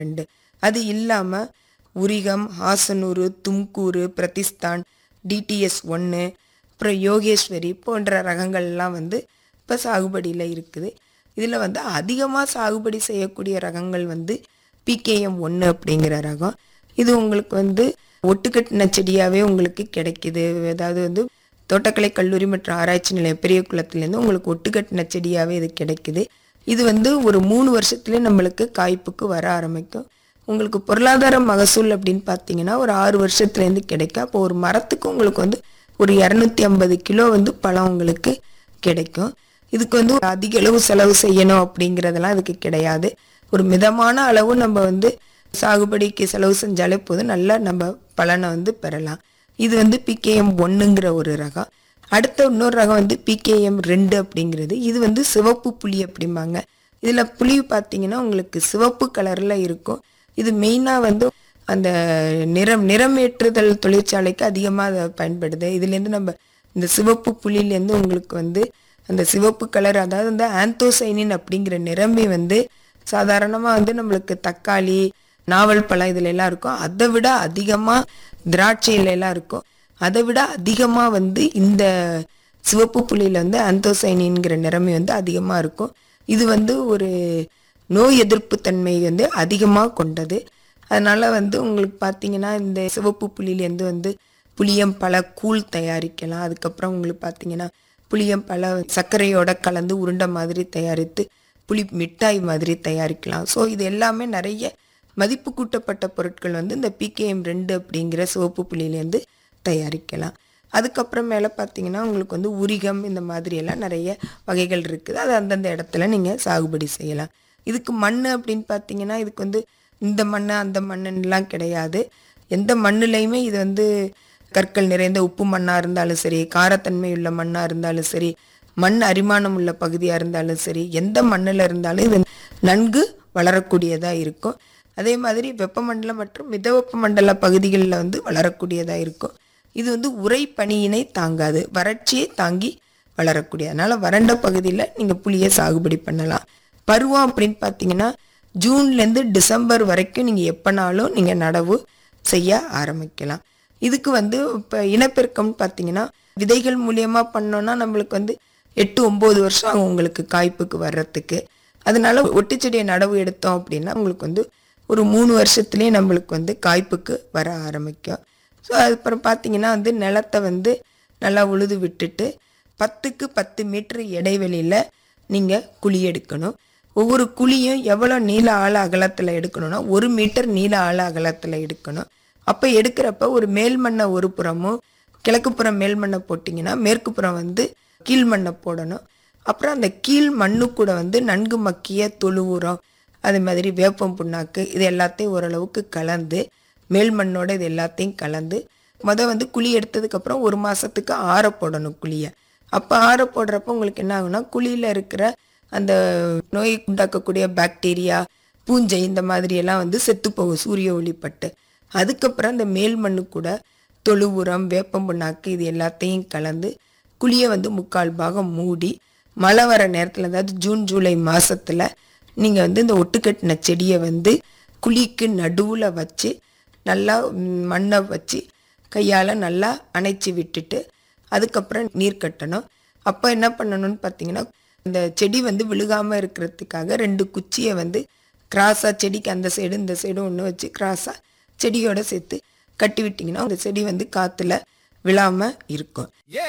ரெண்டு அது இல்லாமல் உரிகம் ஹாசனூர் தும்கூர் பிரதிஸ்தான் டிடிஎஸ் ஒன்று அப்புறம் யோகேஸ்வரி போன்ற ரகங்கள்லாம் வந்து இப்போ சாகுபடியில் இருக்குது இதில் வந்து அதிகமாக சாகுபடி செய்யக்கூடிய ரகங்கள் வந்து பிகேஎம் ஒன்று அப்படிங்கிற ரகம் இது உங்களுக்கு வந்து ஒட்டுக்கட்டின செடியாகவே உங்களுக்கு கிடைக்குது அதாவது வந்து தோட்டக்கலை கல்லூரி மற்றும் ஆராய்ச்சி நிலையம் பெரிய குளத்துலேருந்து உங்களுக்கு ஒட்டுக்கட்டின செடியாகவே இது கிடைக்குது இது வந்து ஒரு மூணு வருஷத்துலேயே நம்மளுக்கு காய்ப்புக்கு வர ஆரம்பிக்கும் உங்களுக்கு பொருளாதார மகசூல் அப்படின்னு பார்த்தீங்கன்னா ஒரு ஆறு வருஷத்துலேருந்து கிடைக்கும் அப்போ ஒரு மரத்துக்கு உங்களுக்கு வந்து ஒரு இரநூத்தி ஐம்பது கிலோ வந்து பழம் உங்களுக்கு கிடைக்கும் இதுக்கு வந்து அதிக அளவு செலவு செய்யணும் அப்படிங்கிறதெல்லாம் இதுக்கு கிடையாது ஒரு மிதமான அளவு நம்ம வந்து சாகுபடிக்கு செலவு செஞ்சாலே போதும் நல்லா நம்ம பலனை வந்து பெறலாம் இது வந்து பிகேஎம் ஒன்றுங்கிற ஒரு ரகம் அடுத்த இன்னொரு ரகம் வந்து பிகேஎம் ரெண்டு அப்படிங்கிறது இது வந்து சிவப்பு புளி அப்படிம்பாங்க இதில் புளி பார்த்தீங்கன்னா உங்களுக்கு சிவப்பு கலரில் இருக்கும் இது மெயினாக வந்து அந்த நிறம் நிறமேற்றுதல் தொழிற்சாலைக்கு அதிகமாக அதை பயன்படுது இதுலேருந்து நம்ம இந்த சிவப்பு புளியிலேருந்து உங்களுக்கு வந்து அந்த சிவப்பு கலர் அதாவது வந்து ஆந்தோசைனின் அப்படிங்கிற நிறமே வந்து சாதாரணமாக வந்து நம்மளுக்கு தக்காளி நாவல் பழம் இதுல எல்லாம் இருக்கும் அதை விட அதிகமாக திராட்சையில எல்லாம் இருக்கும் அதை விட அதிகமாக வந்து இந்த சிவப்பு புளியில் வந்து ஆந்தோசைனின்கிற நிறமை வந்து அதிகமாக இருக்கும் இது வந்து ஒரு நோய் எதிர்ப்பு தன்மை வந்து அதிகமாக கொண்டது அதனால வந்து உங்களுக்கு பார்த்தீங்கன்னா இந்த சிவப்பு புளியிலேருந்து வந்து புளியம் பழ கூழ் தயாரிக்கலாம் அதுக்கப்புறம் உங்களுக்கு பார்த்தீங்கன்னா புளியம் பழ சர்க்கரையோட கலந்து உருண்டை மாதிரி தயாரித்து புளி மிட்டாய் மாதிரி தயாரிக்கலாம் ஸோ இது எல்லாமே நிறைய மதிப்பு கூட்டப்பட்ட பொருட்கள் வந்து இந்த பிகேஎம் ரெண்டு அப்படிங்கிற சிவப்பு புளியிலேருந்து தயாரிக்கலாம் அதுக்கப்புறம் மேலே பார்த்தீங்கன்னா உங்களுக்கு வந்து உரிகம் இந்த மாதிரி எல்லாம் நிறைய வகைகள் இருக்குது அது அந்தந்த இடத்துல நீங்கள் சாகுபடி செய்யலாம் இதுக்கு மண் அப்படின்னு பார்த்தீங்கன்னா இதுக்கு வந்து இந்த மண் அந்த மண்ணுலாம் கிடையாது எந்த மண்ணுலையுமே இது வந்து கற்கள் நிறைந்த உப்பு மண்ணாக இருந்தாலும் சரி காரத்தன்மை உள்ள மண்ணாக இருந்தாலும் சரி மண் அரிமானம் உள்ள பகுதியாக இருந்தாலும் சரி எந்த மண்ணில் இருந்தாலும் இது நன்கு வளரக்கூடியதாக இருக்கும் அதே மாதிரி வெப்பமண்டல மற்றும் மிதவெப்ப மண்டல பகுதிகளில் வந்து வளரக்கூடியதாக இருக்கும் இது வந்து உரை பனியினை தாங்காது வறட்சியை தாங்கி வளரக்கூடிய அதனால வறண்ட பகுதியில் நீங்கள் புளியை சாகுபடி பண்ணலாம் பருவம் அப்படின்னு பார்த்தீங்கன்னா ஜூன்லேருந்து டிசம்பர் வரைக்கும் நீங்கள் எப்போனாலும் நீங்கள் நடவு செய்ய ஆரம்பிக்கலாம் இதுக்கு வந்து இப்போ இனப்பெருக்கம்னு பார்த்தீங்கன்னா விதைகள் மூலியமாக பண்ணோன்னா நம்மளுக்கு வந்து எட்டு ஒம்பது வருஷம் ஆகும் உங்களுக்கு காய்ப்புக்கு வர்றதுக்கு அதனால ஒட்டுச்செடியை நடவு எடுத்தோம் அப்படின்னா உங்களுக்கு வந்து ஒரு மூணு வருஷத்துலேயே நம்மளுக்கு வந்து காய்ப்புக்கு வர ஆரம்பிக்கும் ஸோ அதுக்கப்புறம் பார்த்தீங்கன்னா வந்து நிலத்தை வந்து நல்லா உழுது விட்டுட்டு பத்துக்கு பத்து மீட்டர் இடைவெளியில் நீங்கள் குழி எடுக்கணும் ஒவ்வொரு குழியும் எவ்வளோ நீள ஆழ அகலத்தில் எடுக்கணும்னா ஒரு மீட்டர் நீள ஆழ அகலத்தில் எடுக்கணும் அப்போ எடுக்கிறப்ப ஒரு மேல் மண்ணை ஒரு புறமும் கிழக்கு புறம் மேல் மண்ணை போட்டிங்கன்னா மேற்கு புறம் வந்து கீழ் மண்ணை போடணும் அப்புறம் அந்த கீழ் மண்ணு கூட வந்து நன்கு மக்கிய தொழு உரம் அது மாதிரி வேப்பம் புண்ணாக்கு இது எல்லாத்தையும் ஓரளவுக்கு கலந்து மேல் மண்ணோட இது எல்லாத்தையும் கலந்து முத வந்து குழி எடுத்ததுக்கப்புறம் ஒரு மாதத்துக்கு ஆற போடணும் குழியை அப்போ ஆற போடுறப்ப உங்களுக்கு என்ன ஆகும்னா குழியில் இருக்கிற அந்த நோய் உண்டாக்கக்கூடிய பாக்டீரியா பூஞ்சை இந்த மாதிரி எல்லாம் வந்து செத்து போகும் சூரிய ஒளிப்பட்டு அதுக்கப்புறம் அந்த மேல் மண்ணு கூட தொழு உரம் வேப்பம் புண்ணாக்கு இது எல்லாத்தையும் கலந்து குழியை வந்து முக்கால் பாகம் மூடி மழை வர நேரத்தில் அதாவது ஜூன் ஜூலை மாசத்துல நீங்கள் வந்து இந்த ஒட்டுக்கட்டின செடியை வந்து குழிக்கு நடுவில் வச்சு நல்லா ம், மண்ணை வச்சு கையால் நல்லா அணைச்சி விட்டுட்டு அதுக்கப்புறம் நீர் கட்டணும் அப்போ என்ன பண்ணணும்னு பார்த்தீங்கன்னா இந்த செடி வந்து விழுகாமல் இருக்கிறதுக்காக ரெண்டு குச்சியை வந்து கிராஸாக செடிக்கு அந்த சைடு இந்த சைடு ஒன்று வச்சு கிராஸாக செடியோட சேர்த்து கட்டி விட்டிங்கன்னா அந்த செடி வந்து காற்றுல விழாமல் இருக்கும்